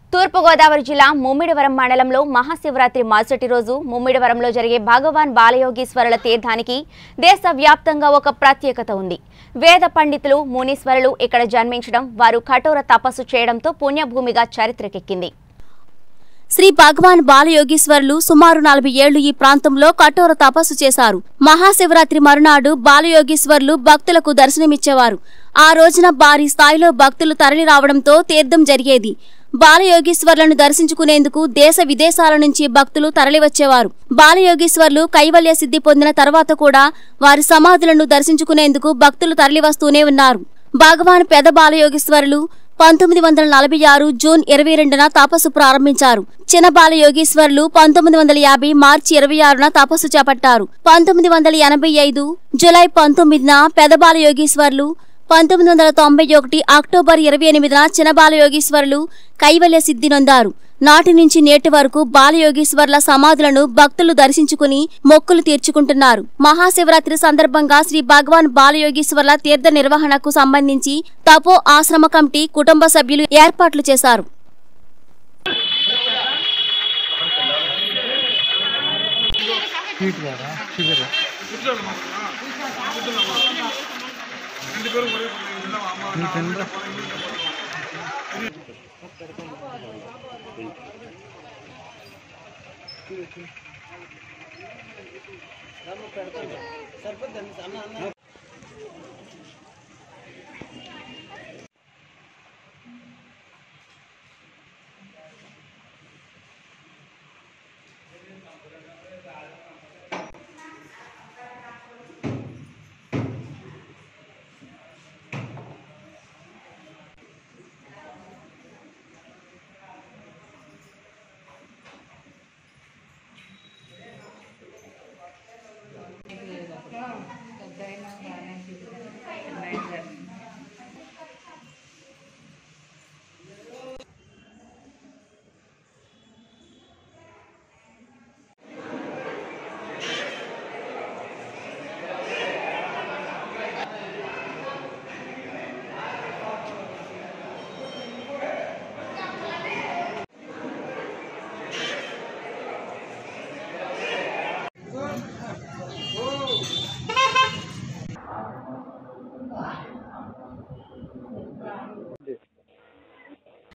తూర్పుగోదావరి జిల్లా ముమ్మిడివరం మండలంలో మహాశివరాత్రి మరుసటి రోజు ముమ్మిడివరంలో జరిగే భగవాన్ బాలయోగీశ్వరుల తీర్థానికి దేశవ్యాప్తంగా ఒక ప్రత్యేకత ఉంది వేద పండితులు మునీశ్వరులు ఇక్కడ జన్మించడం వారు కఠోర తపస్సు చేయడంతో పుణ్యభూమిగా చరిత్రకెక్కింది శ్రీ భగవాన్ బాలయోగీశ్వరులు సుమారు నలభై ఏళ్లు ఈ ప్రాంతంలో కఠోర తపస్సు చేశారు మహాశివరాత్రి మరునాడు బాలయోగీశ్వరులు భక్తులకు దర్శనమిచ్చేవారు ఆ రోజున భారీ స్థాయిలో భక్తులు తరలి రావడంతో తీర్థం జరిగేది బాలయోగీశ్వర్లను దర్శించుకునేందుకు దేశ విదేశాల నుంచి భక్తులు తరలివచ్చేవారు బాలయోగీశ్వర్లు కైవల్య సిద్ధి పొందిన తర్వాత కూడా వారి సమాధులను దర్శించుకునేందుకు భక్తులు తరలివస్తూనే ఉన్నారు భగవాన్ పెద బాలయోగీశ్వరులు పంతొమ్మిది వందల నలభై ఆరు జూన్ ఇరవై రెండున తపస్సు ప్రారంభించారు చిన్న బాల యోగేశ్వర్లు పంతొమ్మిది వందల యాభై మార్చి ఇరవై ఆరున తపస్సు చేపట్టారు పంతొమ్మిది వందల ఎనభై ఐదు జులై పంతొమ్మిదిన పెదబాల యోగేశ్వర్లు పంతొమ్మిది వందల తొంభై ఒకటి అక్టోబర్ ఇరవై ఎనిమిదిన చిన్నబాల యోగేశ్వరులు కైవల్య సిద్ధి నొందారు నాటి నుంచి నేటి వరకు బాలయోగీశ్వర్ల సమాధులను భక్తులు దర్శించుకుని మొక్కులు తీర్చుకుంటున్నారు మహాశివరాత్రి సందర్భంగా శ్రీ భగవాన్ బాలయోగీశ్వర్ల తీర్థ నిర్వహణకు సంబంధించి తపో ఆశ్రమ కమిటీ కుటుంబ సభ్యులు ఏర్పాట్లు చేశారు స్వీట్ కదా షుగర్ నీ తినరా